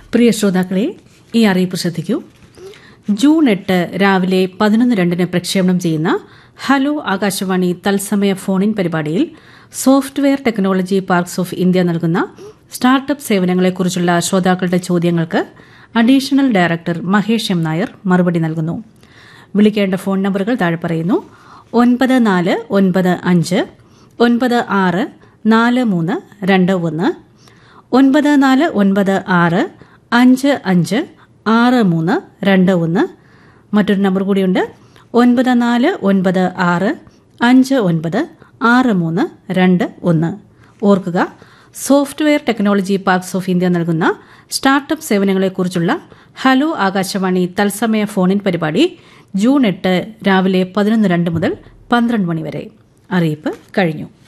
പ്രിയ ശ്രോതാക്കളെ ഈ അറിയിപ്പ് ശ്രദ്ധിക്കൂ ജൂൺ എട്ട് രാവിലെ പതിനൊന്ന് രണ്ടിന് പ്രക്ഷേപണം ചെയ്യുന്ന ഹലോ ആകാശവാണി തത്സമയ ഫോണിൻ പരിപാടിയിൽ software technology parks of India നൽകുന്ന സ്റ്റാർട്ടപ്പ് സേവനങ്ങളെക്കുറിച്ചുള്ള ശ്രോതാക്കളുടെ ചോദ്യങ്ങൾക്ക് additional director Mahesh M Nair മറുപടി നൽകുന്നു വിളിക്കേണ്ട ഫോൺ നമ്പറുകൾ താഴെ പറയുന്നു ഒൻപത് നാല് ഒൻപത് അഞ്ച് ഒൻപത് ആറ് നാല് മൂന്ന് രണ്ട് ഒന്ന് ഒൻപത് നാല് ഒൻപത് ആറ് അഞ്ച് അഞ്ച് ആറ് മൂന്ന് രണ്ട് ഒന്ന് മറ്റൊരു നമ്പർ കൂടിയുണ്ട് ഒൻപത് നാല് ഒൻപത് ആറ് അഞ്ച് ഒൻപത് ആറ് മൂന്ന് രണ്ട് ഒന്ന് ഓർക്കുക software technology parks of India നൽകുന്ന സ്റ്റാർട്ടപ്പ് സേവനങ്ങളെക്കുറിച്ചുള്ള ഹലോ ആകാശവാണി തത്സമയ ഫോണിൻ പരിപാടി ജൂൺ എട്ട് രാവിലെ പതിനൊന്ന് രണ്ട് മുതൽ പന്ത്രണ്ട് മണി വരെ അറിയിപ്പ് കഴിഞ്ഞു